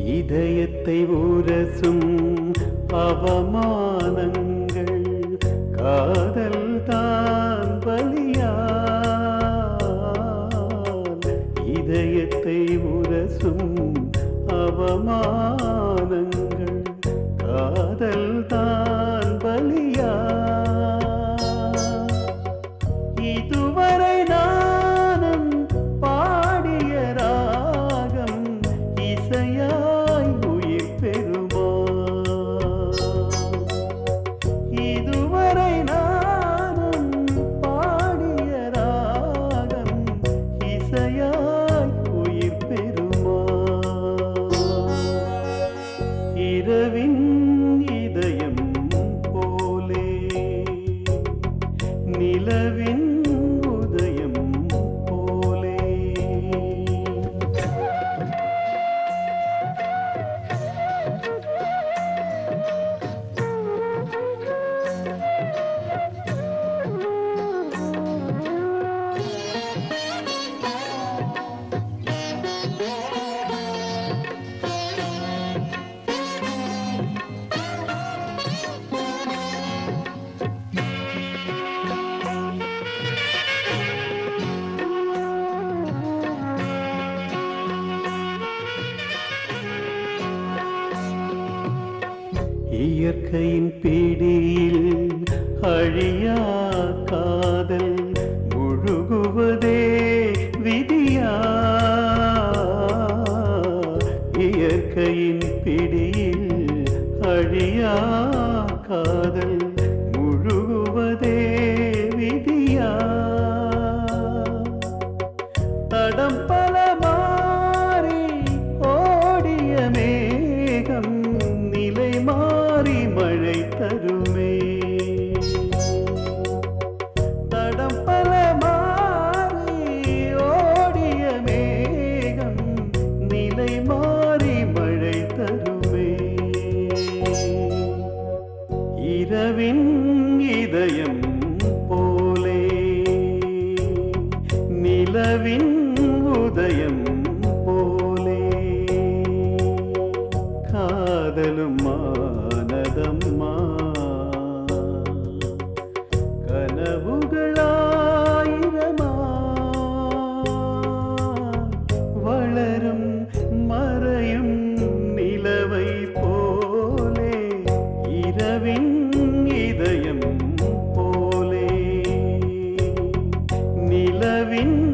இதயத்தை உரசும் அவமானங்கள் காதல் தான் பலியா இதயத்தை உரசும் அவமானங்கள் காதல் தான் பலியா இதுவரை நானும் பாடிய ராகம் இசையாய் உயிர் பெறுமா இதுவரை நானும் பாடிய ராகம் இசையாய் உயிர் பெறுமா இரவின் இதயம் போலே நிலவின் உதயம் போலே இயற்கையின் பிடியில் அழியா காதல் முழுகுவதே விதியா இயற்கையின் பிடியில் அழியா காதல் முழுகுவதே விதியா தடம் பல மாறி ஓடிய மேகம் நிலை மாறி மழை தருமே தடம் பல மாறி ஓடிய மேகம் நிலை மாறி மழை தருமே இரவின் இதயம் போலே நிலவின் உதயம் போலே காதலும் மானதம்மா கனவுகளாயிரமா வளரும் மறையும் நிலவை போலே இரவின் இதயம் போலே நிலவின்